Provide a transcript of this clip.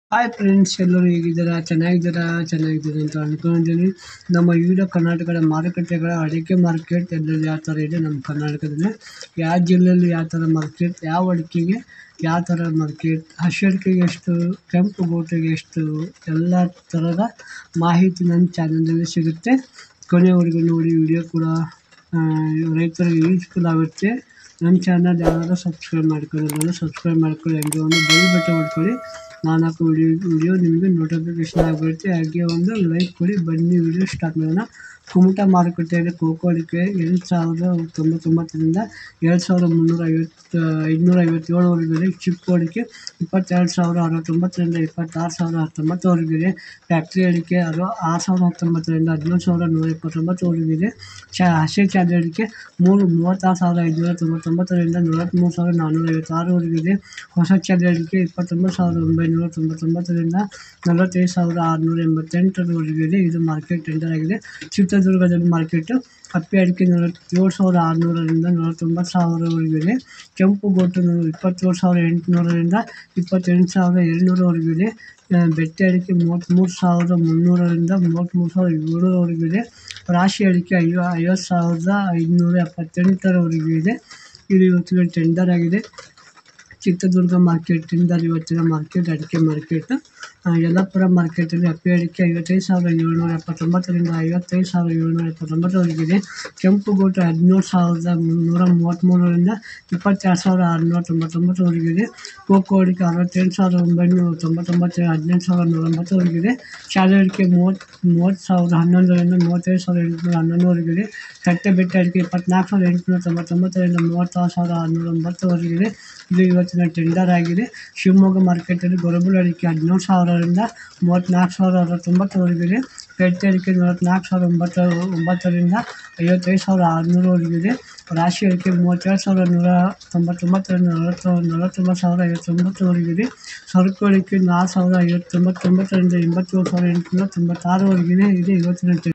hi friends ಎಲ್ಲರೂ ಹೇಗಿದ್ದೀರಾ ಚೆನ್ನಾಗಿದ್ದೀರಾ ಚೆನ್ನಾಗಿದ್ದೀರಾ ಅಂತ ಅಂದ್ಕೊಂಡಿದ್ದೀನಿ ನಮ್ಮ ವಿವಿಧ ಕರ್ನಾಟಕದ ಮಾರುಕಟ್ಟೆಗಳ ಅಡಿಕೆ ಮಾರ್ಕೆಟ್ ಎಲ್ಲೆಲ್ಲಿ ಯಾವ ಥರ ಇದೆ ನಮ್ಮ ಕರ್ನಾಟಕದಲ್ಲಿ ಯಾವ ಜಿಲ್ಲೆಯಲ್ಲಿ ಯಾವ ಥರ ಮಾರ್ಕೆಟ್ ಯಾವ ಅಡಿಕೆಗೆ ಯಾವ ಥರ ಮಾರ್ಕೆಟ್ ಹಸಿ ಅಡಿಕೆಗೆ ಎಷ್ಟು ಕೆಂಪು ಗೋಟೆಗೆ ಎಷ್ಟು ಎಲ್ಲ ಥರದ ಮಾಹಿತಿ ನನ್ನ ಚಾನಲಲ್ಲಿ ಸಿಗುತ್ತೆ ಕೊನೆವರೆಗೂ ನೋಡಿ ವಿಡಿಯೋ ಕೂಡ ಆ, ರೈತರಿಗೆ ಯೂಸ್ಫುಲ್ ಆಗುತ್ತೆ ನಮ್ಮ ಚಾನಲ್ ಯಾರಾದರೂ ಸಬ್ಸ್ಕ್ರೈಬ್ ಮಾಡ್ಕೊಂಡಿಲ್ಲ ಸಬ್ಸ್ಕ್ರೈಬ್ ಮಾಡ್ಕೊಳ್ಳಿ ಹಾಗೆ ಒಂದು ಬೆಲ್ ಬಟನ್ ಹೊಡ್ಕೊಳ್ಳಿ ನಾನು ಹಾಕೋ ವಿಡಿಯೋ ವಿಡಿಯೋ ನಿಮಗೆ ನೋಟಿಫಿಕೇಶನ್ ಆಗಿಬಿಡುತ್ತೆ ಹಾಗೆ ಒಂದು ಲೈಕ್ ಕೊಡಿ ಬನ್ನಿ ವಿಡಿಯೋ ಸ್ಟಾರ್ಟ್ ಮಾಡೋಣ ಕುಮಟಾ ಮಾರುಕಟ್ಟೆಯಲ್ಲಿ ಕೋಕೋ ಅಡಿಕೆ ಎಂಟು ಸಾವಿರದ ತೊಂಬತ್ತೊಂಬತ್ತರಿಂದ ಎರಡು ಸಾವಿರದ ಮುನ್ನೂರ ಐವತ್ತು ಐದುನೂರ ಐವತ್ತೇಳುವರೆಗೂ ಇದೆ ಚಿಕ್ಕ ಅಡಿಕೆ ಇಪ್ಪತ್ತೆರಡು ಸಾವಿರ ಅರವತ್ತೊಂಬತ್ತರಿಂದ ಇಪ್ಪತ್ತಾರು ಸಾವಿರ ಹತ್ತೊಂಬತ್ತುವರೆಗೂ ಇದೆ ಫ್ಯಾಕ್ಟ್ರಿ ಅಡಿಕೆ ಅರವ ಆರು ಸಾವಿರದ ಹತ್ತೊಂಬತ್ತರಿಂದ ಹದಿನೇಳು ಸಾವಿರ ನೂರ ಇಪ್ಪತ್ತೊಂಬತ್ತುವರೆಗೂ ಇದೆ ಚ ಹಸಿ ಚಾದಿ ಅಡಿಕೆ ಮೂರು ಮೂವತ್ತಾರು ಸಾವಿರದ ಐದುನೂರ ತೊಂಬತ್ತೊಂಬತ್ತರಿಂದ ನಲವತ್ತ್ಮೂರು ಸಾವಿರದ ನಾನ್ನೂರ ಐವತ್ತಾರವರೆಗೂ ಇದೆ ಹೊಸ ಚಾದಿ ಅಡಿಕೆ ಇಪ್ಪತ್ತೊಂಬತ್ತು ಸಾವಿರದ ಒಂಬೈನೂರ ತೊಂಬತ್ತೊಂಬತ್ತರಿಂದ ನಲವತ್ತೈದು ಸಾವಿರದ ಆರುನೂರ ಎಂಬತ್ತೆಂಟರವರೆಗೂ ಇದೆ ಇದು ಮಾರ್ಕೆಟ್ ಟೆಂಡರ್ ಆಗಿದೆ ಚಿತ್ರದುರ್ಗದಲ್ಲಿ ಮಾರ್ಕೆಟು ಹಪ್ಪೆ ಅಡಿಕೆ ನಲವತ್ತೇಳು ಸಾವಿರದ ಆರುನೂರರಿಂದ ನಲವತ್ತೊಂಬತ್ತು ಸಾವಿರವರೆಗೂ ಇದೆ ಕೆಂಪು ಗೋಟು ನೂರ ಇಪ್ಪತ್ತೇಳು ಸಾವಿರದ ಎಂಟುನೂರರಿಂದ ಇಪ್ಪತ್ತೆಂಟು ಸಾವಿರದ ಏಳ್ನೂರವರೆಗೂ ಇದೆ ಆ, ಬೆಟ್ಟೆ ಅಡಿಕೆ ಮೂವತ್ತ್ಮೂರು ಸಾವಿರದ ಮುನ್ನೂರರಿಂದ ಮೂವತ್ತ್ಮೂರು ಸಾವಿರದ ಏಳ್ನೂರವರೆಗೂ ಇದೆ ರಾಶಿ ಅಡಿಕೆ ಐವ ಐವತ್ತು ಸಾವಿರದ ಐದುನೂರ ಎಪ್ಪತ್ತೆಂಟರವರೆಗೂ ಇದೆ ಇದು ಇವತ್ತಿನ ಟೆಂಡರ್ ಆಗಿದೆ ಚಿತ್ರದುರ್ಗ ಮಾರ್ಕೆಟ್ ಟೆಂಡರ್ ಇವತ್ತಿನ ಮಾರ್ಕೆಟ್ ಅಡಿಕೆ ಮಾರ್ಕೆಟ್ ಆ, ಯಲ್ಲಾಪುರ ಮಾರ್ಕೆಟಲ್ಲಿ ಹಪ್ಪೆ ಅಡಿಕೆ ಐವತ್ತೈದು ಸಾವಿರದ ಏಳ್ನೂರ ಎಪ್ಪತ್ತೊಂಬತ್ತರಿಂದ ಐವತ್ತೈದು ಸಾವಿರದ ಏಳ್ನೂರ ಎಪ್ಪತ್ತೊಂಬತ್ತರವರೆಗೆ ಇದೆ ಕೆಂಪು ಗೋಟು ಹದಿನೇಳು ಸಾವಿರದ ಮುನ್ನೂರ ಮೂವತ್ತ್ಮೂರರಿಂದ ಇಪ್ಪತ್ತೆರಡು ಸಾವಿರದ ಆರುನೂರ ತೊಂಬತ್ತೊಂಬತ್ತರವರೆಗೆ ಇದೆ ಕೋಕೋ ಅಡಿಕೆ ಅರವತ್ತೆಂಟು ಸಾವಿರದ ಒಂಬೈನೂರ ತೊಂಬತ್ತೊಂಬತ್ತರಿಂದ ಹದಿನೆಂಟು ಸಾವಿರದ ನೂರ ಒಂಬತ್ತರವರೆಗೆ ಇದೆ ಶಾಲೆ ಅಡಿಕೆ ಮೂವತ್ತು ಮೂವತ್ತು ಸಾವಿರದ ಹನ್ನೊಂದರಿಂದ ಮೂವತ್ತೈದು ಸಾವಿರದ ಎಂಟುನೂರ ಹನ್ನೊಂದರವರೆಗೆ ಇದೆ ಕಟ್ಟೆ ಬೆಟ್ಟ ಅಡಿಕೆ ಇಪ್ಪತ್ನಾಲ್ಕು ಸಾವಿರದ ಎಂಟುನೂರ ತೊಂಬತ್ತೊಂಬತ್ತರಿಂದ ಮೂವತ್ತಾರು ಸಾವಿರದ ಆರುನೂರ ಒಂಬತ್ತರವರೆಗೆ ಇದೆ ಇದು ಇವತ್ತಿನ ಟೆಂಡರ್ ಆಗಿದೆ ಶಿವಮೊಗ್ಗ ಮಾರ್ಕೆಟಲ್ಲಿ ಗೊರಬುಳ ಅಡಿಕೆ ಹದಿನೇಳು ಸಾವಿರದಿಂದ ಮೂವತ್ತ್ನಾಲ್ಕು ಸಾವಿರದ ಅರವತ್ತೊಂಬತ್ತರವರೆಗೆ ಇದೆ ಪೆಟ್ಟೆ ಅಡಿಕೆ ನಲವತ್ತ್ನಾಲ್ಕು ಸಾವಿರದ ಒಂಬತ್ತು ಒಂಬತ್ತರಿಂದ ಐವತ್ತೈದು ಸಾವಿರದ ಆರುನೂರವರೆಗೆ ಇದೆ ರಾಶಿ ಅಡಿಕೆ ಮೂವತ್ತೆರಡು ಸಾವಿರದ ನೂರ ತೊಂಬತ್ತೊಂಬತ್ತರಿಂದ ನಲವತ್ತು ನಲವತ್ತೊಂಬತ್ತು ಸಾವಿರದ ಐವತ್ತೊಂಬತ್ತರವರೆಗೆ ಇದೆ ಸರಕು ಅಡಿಕೆ ನಾಲ್ಕು ಸಾವಿರದ ಐವತ್ತೊಂಬತ್ತೊಂಬತ್ತರಿಂದ ಎಂಬತ್ತೇಳು ಸಾವಿರದ ಎಂಟುನೂರ ತೊಂಬತ್ತಾರವರೆಗೆ ಇದೆ ಇದು ಇವತ್ತಿನ ಟೆ